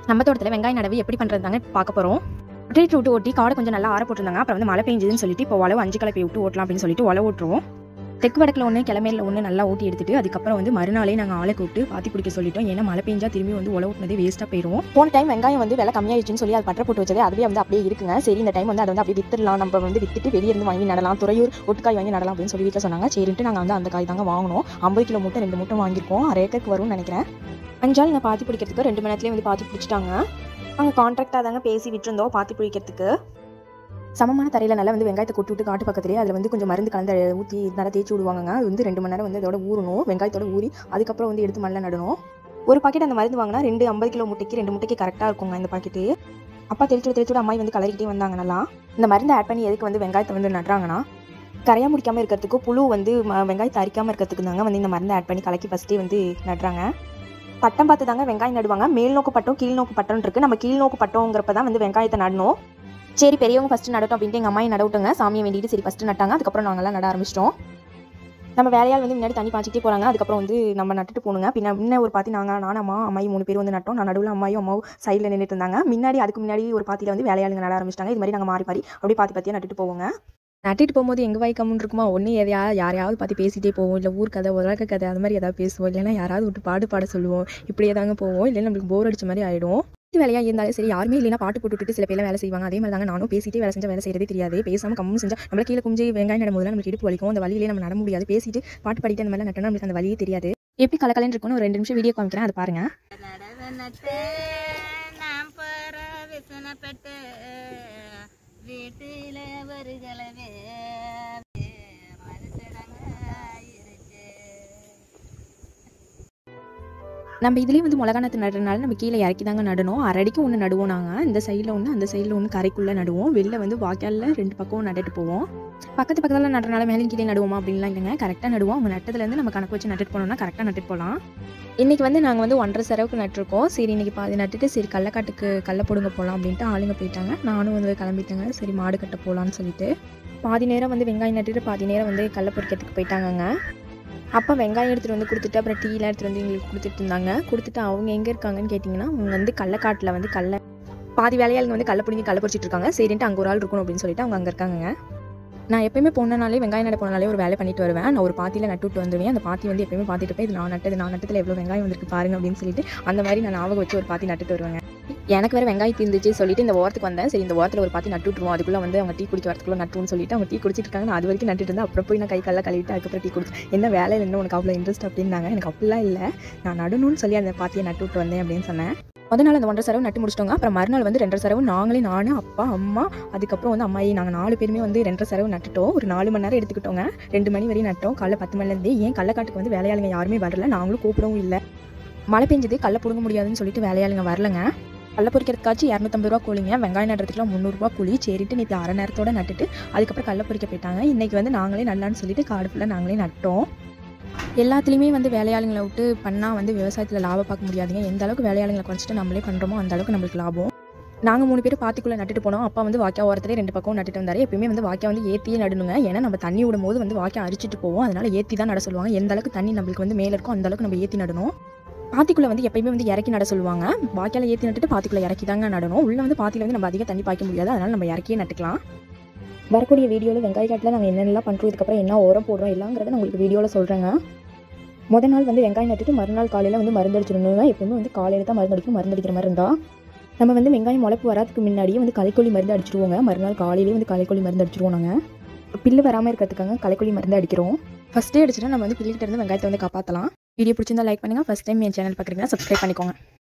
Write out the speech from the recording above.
நம்ம தோட்டத்தில் வெங்காய நடவு எப்படி பண்ணுறதாங்க பார்க்க போகிறோம் ஒட்டி விட்டு ஓட்டி காடை கொஞ்சம் நல்லா ஆற போட்டிருந்தாங்க அப்புறம் வந்து மழை பெஞ்சதுன்னு சொல்லிட்டு இப்போ உழவு அஞ்சு கலப்பை விட்டு ஓட்டலாம் அப்படின்னு சொல்லிட்டு உழவு ஓட்டுருவோம் தெற்கு வடக்கில் ஒன்று கிளமையில ஒன்று நல்லா ஓட்டி எடுத்துட்டு அதுக்கப்புறம் வந்து மறுநாளே நாங்கள் ஆளை கூப்பிட்டு பாத்தி பிடிக்க சொல்லிட்டோம் ஏன்னா மழை பெஞ்சா திரும்பி வந்து உழவு ஓட்டினதே வேஸ்ட்டாக போயிடும் போன டைம் வெங்காயம் வந்து விலை கம்மியாயிடுச்சுன்னு சொல்லி அது பற்ற போட்டு வச்சது அதுவே வந்து அப்படியே இருக்குங்க சரி இந்த டைம் வந்து அதை வந்து அப்படியே வித்துடலாம் நம்ம வந்து வித்துட்டு வெளியே இருந்து வாங்கி நடலாம் துறையூர் ஒட்டுக்காய் வாங்கி நடலாம் அப்படின்னு சொல்லி வீட்டில் சொன்னாங்க சரின்ட்டு நாங்கள் வந்து அந்த காய் தாங்க வாங்கினோம் ஐம்பது கிலோ மூட்டை ரெண்டு மூட்டை வாங்கியிருக்கோம் அரை ஏக்கருக்கு வரும்னு நினைக்கிறேன் அஞ்சாள் நான் பாத்தி பிடிக்கிறதுக்கு ரெண்டு மணி நேரத்துலேயே வந்து பாத்தி பிடிச்சிட்டாங்க நாங்கள் கான்ட்ராக்டாக தாங்க பேசி விட்டுருந்தோம் பாத்தி பிடிக்கிறதுக்கு சமமான தரையில் நல்லா வந்து வெங்காயத்தை கொட்டி விட்டு காட்டு பக்கத்துலேயே அதில் வந்து கொஞ்சம் மருந்து கலந்து ஊற்றி நல்லா தேய்ச்சி விடுவாங்க அது வந்து ரெண்டு மணி நேரம் வந்து அதோட ஊறணும் வெங்காயத்தோட ஊறி அதுக்கப்புறம் வந்து எடுத்து மண்ணில் நடணும் ஒரு பாக்கெட் அந்த மருந்து வாங்கினா ரெண்டு ஐம்பது கிலோ முட்டைக்கு ரெண்டு முட்டைக்கு கரெக்டாக இருக்குங்க இந்த பாக்கெட்டு அப்பா தெளிச்சு தெளிச்சு விட அம்மாய் வந்து கலரிக்கிட்டே வந்தாங்க நல்லா இந்த மருந்து ஆட் பண்ணி எதுக்கு வந்து வெங்காயத்தை வந்து நடுறாங்கன்னா கரையா முடிக்காமல் இருக்கிறதுக்கு புழு வந்து ம- வெங்காயத்தை அரிக்காமல் இருக்கிறதுக்கு தாங்க வந்து இந்த மருந்து ஆட் பண்ணி கலக்கி ஃபஸ்ட்டே வந்து நடுறாங்க பட்டம் பார்த்து தாங்க வெங்காயம் நடுவாங்க மேல் நோக்கு பட்டம் கீழ் நோக்கு பட்டம் இருக்கு நம்ம கீழ் நோக்கு பட்டங்கிறப்ப தான் வந்து வெங்காயத்தை நடணும் சரி பெரியவங்க ஃபஸ்ட்டு நடட்டும் அப்படின்ட்டு எங்கள் அம்மாயை நடவிட்டுங்க சாமியை வேண்டிட்டு சரி ஃபஸ்ட்டு நட்டாங்க அதுக்கப்புறம் நாங்கள்லாம் நட ஆரம்பிச்சிட்டோம் நம்ம வேலையால் வந்து முன்னாடி தண்ணி பாய்ச்சிட்டே போகிறாங்க அதுக்கப்புறம் வந்து நம்ம நட்டுட்டு போகணுங்க பின்ன முன்ன ஒரு பாத்தி நாங்கள் நானும் அம்மா அம்மாயும் மூணு பேர் வந்து நட்டோம் நான் நடுவில் அம்மாயும் அம்மாவும் சைடில் நின்றுட்டு இருந்தாங்க முன்னாடி அதுக்கு முன்னாடி ஒரு பாத்தியில் வந்து வேலையாளுங்க நட ஆரம்பிச்சிட்டாங்க இது மாதிரி நாங்கள் மாறி மாறி அப்படியே பாத்தி பாத்தியாக நட்டுட்டு போவோங்க நட்டிட்டு போகும்போது எங்கள் வாய் கம்முன்னு இருக்குமா ஒன்று எதையா யாரையாவது பார்த்து பேசிட்டே போவோம் இல்லை ஊர் கதை உலக கதை அது மாதிரி ஏதாவது பேசுவோம் இல்லைன்னா யாராவது விட்டு பாடு பாட சொல்லுவோம் இப்படியே தாங்க போவோம் இல்லைன்னா நம்மளுக்கு போர் அடிச்ச மாதிரி ஆகிடும் வீட்டு வேலையா இருந்தாலும் சரி யாருமே இல்லைனா பாட்டு போட்டு விட்டுட்டு சில பேர்லாம் வேலை செய்வாங்க அதே மாதிரி தாங்க நானும் பேசிட்டே வேலை செஞ்சா வேலை செய்யறதே தெரியாது பேசாம கம்முன்னு செஞ்சா நம்மள கீழே குஞ்சு வெங்காயம் நடும்போது நம்மளுக்கு இடுப்பு வலிக்கும் அந்த வழியிலே நம்ம நட முடியாது பேசிட்டு பாட்டு பாடிட்டு அந்த மாதிரி நட்டனா நம்மளுக்கு அந்த வழியே தெரியாது எப்படி கலக்கலன்னு இருக்கும்னு ஒரு ரெண்டு நிமிஷம் வீடியோ காமிக்கிறேன் அதை பாருங்க நடவனத்தை நாம் பெற விசனப்பட்டு வீட்டில வருகளவே மனுஷனங்க இருக்கு நம்ம இதுலேயும் வந்து மிளகா நாற்று நடுறதுனால நம்ம கீழே இறக்கி தாங்க நடணும் அரடிக்கு ஒன்று நடுவோம் நாங்கள் இந்த சைடில் ஒன்று அந்த சைடில் ஒன்று கரைக்குள்ளே நடுவோம் வெளில வந்து வாய்க்காலில் ரெண்டு பக்கம் நட்டுட்டு போவோம் பக்கத்து பக்கத்தில் நடுறனால மேலே கீழே நடுவோமா அப்படின்லாம் இல்லைங்க கரெக்டாக நடுவோம் அவங்க நட்டதுலேருந்து நம்ம கணக்கு வச்சு நட்டுட்டு போனோம்னா கரெக்டாக நட்டுட்டு போகலாம் இன்றைக்கி வந்து நாங்கள் வந்து ஒன்றரை செலவுக்கு நட்டிருக்கோம் சரி இன்றைக்கி பாதி நட்டுட்டு சரி கள்ளக்காட்டுக்கு கல்ல போடுங்க போகலாம் அப்படின்ட்டு ஆளுங்க போயிட்டாங்க நானும் வந்து கிளம்பிட்டேங்க சரி மாடு கட்ட போகலான்னு சொல்லிட்டு பாதி நேரம் வந்து வெங்காயம் நட்டுட்டு பாதி நேரம் வந்து கடல பொறிக்கிறதுக்கு போயிட்டாங்கங்க அப்போ வெங்காயம் எடுத்துகிட்டு வந்து கொடுத்துட்டு அப்புறம் டீலாம் எடுத்துகிட்டு வந்து எங்களுக்கு கொடுத்துட்டு இருந்தாங்க கொடுத்துட்டு அவங்க எங்கே இருக்காங்கன்னு கேட்டிங்கன்னா அவங்க வந்து கள்ளக்காட்டில் வந்து கல்ல பாதி வேலையாளுங்க வந்து கல்ல பிடிங்கி கல்ல பொறிச்சிட்டு இருக்காங்க சரின்ட்டு அங்கே ஒரு ஆள் இருக்கணும் அப்படின்னு சொல்லிட்டு அவங்க அங்கே இருக்காங்க நான் எப்பயுமே போனனாலே வெங்காயம் நட போனாலே ஒரு வேலை பண்ணிட்டு வருவேன் நான் ஒரு பாத்தியில் நட்டு விட்டு வந்துடுவேன் அந்த பாத்தி வந்து எப்பயுமே பார்த்துட்டு போய் இது நான் நட்டது நான் நட்டத்தில் எவ்வளோ வெங்காயம் வந்திருக்கு பாருங்க அப்படின்னு சொல்லிட்டு அந்த மாதிரி நான் ஞாபகம் வச்சு ஒரு பாத்தி நட்டுட்டு வருவேங்க எனக்கு வேறு வெங்காயம் தீர்ந்துச்சு சொல்லிட்டு இந்த ஓரத்துக்கு வந்தேன் சரி இந்த ஓரத்தில் ஒரு பாத்தி நட்டு விட்டுருவோம் அதுக்குள்ளே வந்து அவங்க டீ குடிக்க வரத்துக்குள்ள நட்டுன்னு சொல்லிட்டு அவங்க டீ குடிச்சிட்டு இருக்காங்க நான் அது வரைக்கும் நட்டுட்டு இருந்தேன் அப்புறம் போய் நான் கை கல்ல கழுவிட்டு அதுக்கப்புறம் டீ குடிச்சு என்ன வேலையில் என்ன உனக்கு அவ்வளோ இன்ட்ரெஸ்ட் அப்படின்னாங்க எனக்கு அப்படிலாம் இல்லை நான் நடணும்னு சொல்லி அந்த பாத்தியை நட்டு விட்டு வந்தேன் அப்படின்னு சொன்னேன் முத நாள் அந்த ஒன்றரை சரவு நட்டு முடிச்சிட்டோங்க அப்புறம் மறுநாள் வந்து ரெண்டரை சரவு நாங்களே நானு அப்பா அம்மா அதுக்கப்புறம் வந்து அம்மாயி நாங்கள் நாலு பேருமே வந்து ரெண்டரை சரவு நட்டுட்டோம் ஒரு நாலு மணி நேரம் எடுத்துக்கிட்டோங்க ரெண்டு மணி வரையும் நட்டோம் காலைல பத்து மணிலேருந்தே ஏன் கள்ளக்காட்டுக்கு வந்து வேலையாளுங்க யாருமே வரல நாங்களும் கூப்பிடவும் இல்லை மழை பெஞ்சது கல்ல பிடுங்க முடியாதுன்னு சொல்லிட்டு வேலையாளுங்க வரலங்க கல்ல பொறிக்கிறதுக்காச்சும் இரநூத்தம்பது ரூபா கூலிங்க வெங்காயம் நடுறதுக்குலாம் முந்நூறுரூவா கூலி சரிட்டு நேற்று அரை நேரத்தோட நட்டுட்டு அதுக்கப்புறம் கல்ல பொறிக்க போயிட்டாங்க இன்னைக்கு வந்து நாங்களே நல்லான்னு சொல்லிட்டு காடு ஃபுல்லாக நாங்களே நட்டோம் எல்லாத்துலேயுமே வந்து வேலையாளுங்களை விட்டு பண்ணால் வந்து விவசாயத்தில் லாபம் பார்க்க முடியாதுங்க எந்த அளவுக்கு வேலையாளுங்களை குறைச்சிட்டு நம்மளே பண்ணுறோமோ அந்த அளவுக்கு நம்மளுக்கு லாபம் நாங்கள் மூணு பேர் பாத்திக்குள்ளே நட்டுட்டு போனோம் அப்பா வந்து வாக்கியா ஓரத்துலேயே ரெண்டு பக்கம் நட்டுட்டு வந்தாரு எப்பயுமே வந்து வாக்கியா வந்து ஏற்றியே நடணுங்க ஏன்னா நம்ம தண்ணி விடும் போது வந்து வாக்கியா அரிச்சிட்டு போவோம் அதனால ஏற்றி தான் நட சொல்லுவாங்க எந்த அளவுக்கு தண்ணி நம்மளுக்கு வந்து மேலே இருக்கும் அந்த அளவுக்கு நம்ம ஏற்றி நடணும் பாத்திக்குள்ளே வந்து எப்பயுமே வந்து இறக்கி நட சொல்லுவாங்க வாக்கியால ஏற்றி நட்டுட்டு பாத்திக்குள்ளே இறக்கி தாங்க நடணும் உள்ள வந்து பாத்தியில் வந்து நம்ம அதிக தண்ணி பாய்க்க முடியாது அதனால நம்ம இறக்கியே நட்டுக்கலாம் வரக்கூடிய வீடியோவில் வெங்காய காட்டில் நாங்கள் என்னென்னலாம் பண்ணுறோம் இதுக்கப்புறம் என்ன உரம் போடுறோம் எல்லாங்கிறத நான் உங்களுக்கு வீடியோவில் சொல்கிறேங்க முத நாள் வந்து வெங்காயம் நட்டுட்டு மறுநாள் காலையில் வந்து மருந்து அடிச்சிடணுங்க எப்பவுமே வந்து காலையில் தான் மருந்து அடிக்கணும் மருந்து அடிக்கிற மாதிரி இருந்தால் நம்ம வந்து வெங்காயம் முளைப்பு வராதுக்கு முன்னாடியே வந்து களைக்கொல்லி மருந்து அடிச்சிடுவோங்க மறுநாள் காலையிலேயே வந்து களைக்கொல்லி மருந்து அடிச்சிடுவோம் நாங்கள் பில்லு வராமல் இருக்கிறதுக்காக களைக்கொல்லி மருந்து அடிக்கிறோம் ஃபஸ்ட்டே அடிச்சுட்டு நம்ம வந்து பில்லுகிட்ட இருந்து வெங்காயத்தை வந்து காப்பாற்றலாம் வீடியோ பிடிச்சிருந்தா லைக் பண்ணுங்கள் ஃபஸ்ட் டைம் என் சேனல் பார்க்குறீங்கன்னா சப்ஸ்கிரைப் பண்ணிக்கோங்க